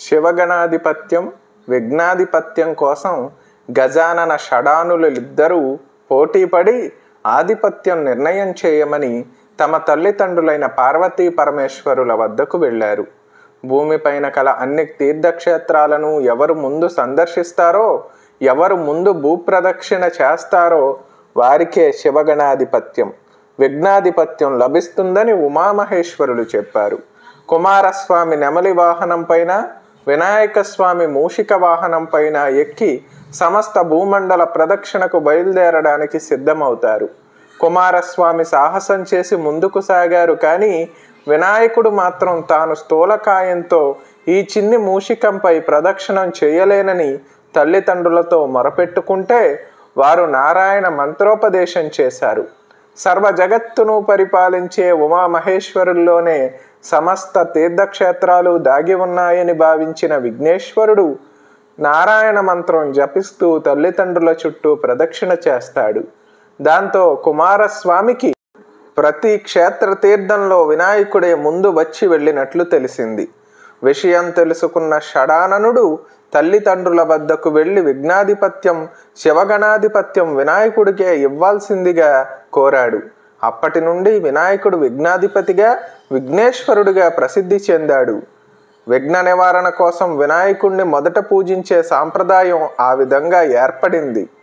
శివగణాధిపత్యం విఘ్నాధిపత్యం కోసం గజానన షడానులిద్దరూ పోటీపడి ఆధిపత్యం నిర్ణయం చేయమని తమ తల్లిదండ్రులైన పార్వతీ పరమేశ్వరుల వద్దకు వెళ్ళారు భూమిపైన కల అన్ని తీర్థక్షేత్రాలను ఎవరు ముందు సందర్శిస్తారో ఎవరు ముందు భూప్రదక్షిణ చేస్తారో వారికే శివగణాధిపత్యం విఘ్నాధిపత్యం లభిస్తుందని ఉమామహేశ్వరులు చెప్పారు కుమారస్వామి నెమలి వాహనం పైన వినాయక స్వామి మూషిక వాహనం పైన ఎక్కి సమస్త భూమండల ప్రదక్షిణకు బయలుదేరడానికి సిద్ధమవుతారు కుమారస్వామి సాహసం చేసి ముందుకు సాగారు కానీ వినాయకుడు మాత్రం తాను స్థూలకాయంతో ఈ చిన్ని మూషికంపై ప్రదక్షిణం చేయలేనని తల్లిదండ్రులతో మొరపెట్టుకుంటే వారు నారాయణ మంత్రోపదేశం చేశారు సర్వ జగత్తును పరిపాలించే ఉమామహేశ్వరుల్లోనే సమస్త తీర్థక్షేత్రాలు దాగి ఉన్నాయని భావించిన విఘ్నేశ్వరుడు నారాయణ మంత్రం జపిస్తూ తల్లిదండ్రుల చుట్టూ ప్రదక్షిణ చేస్తాడు దాంతో కుమారస్వామికి ప్రతి క్షేత్ర తీర్థంలో వినాయకుడే ముందు వచ్చి వెళ్ళినట్లు తెలిసింది విషయం తెలుసుకున్న షడాననుడు తల్లిదండ్రుల వద్దకు వెళ్ళి విఘ్నాధిపత్యం శివగణాధిపత్యం వినాయకుడికే ఇవ్వాల్సిందిగా కోరాడు అప్పటి నుండి వినాయకుడు విఘ్నాధిపతిగా విఘ్నేశ్వరుడిగా ప్రసిద్ధి చెందాడు విఘ్న నివారణ కోసం వినాయకుణ్ణి మొదట పూజించే సాంప్రదాయం ఆ విధంగా ఏర్పడింది